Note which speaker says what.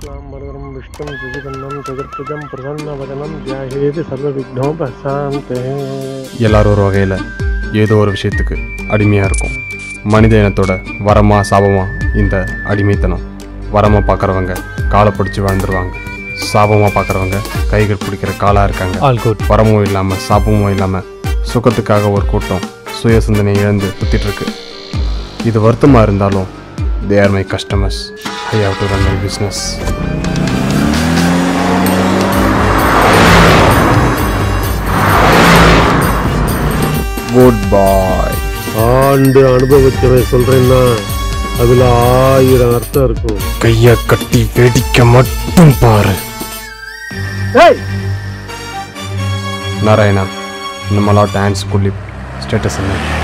Speaker 1: शुक्लाम्बरधरं विष्णुं शशिवर्णं चतुर्भुजं प्रसन्नवदनं ध्यायेति सर्वविघ्नोपशान्ते
Speaker 2: எல்லாரும் ஒரு வகையில் ஏதோ ஒரு விஷயத்துக்கு அடிமையாக இருக்கும் மனித இனத்தோட வரமா சாபமா இந்த அடிமைத்தனம் வரமா பார்க்குறவங்க காலை பிடிச்சி வாழ்ந்துருவாங்க சாபமாக பார்க்குறவங்க கைகள் பிடிக்கிற காலாக இருக்காங்க
Speaker 3: ஆல் குட்
Speaker 2: வரமும் இல்லாமல் சாபமும் இல்லாமல் சுகத்துக்காக ஒரு கூட்டம் சுய சிந்தனை இழந்து சுத்திட்டு இருக்கு இது வருத்தமாக இருந்தாலும் they are my customers I have to run my business good bye
Speaker 1: ஆண்டு அனுபவிச்சவன் சொல்றேன்னா அதுல ஆயிரம் அர்த்தம் இருக்கும்
Speaker 2: கையை கட்டி வெடிக்க மட்டும் பாரு நாராயணா நம்மளா டான்ஸ் குள்ளி ஸ்டேட்டஸ் என்ன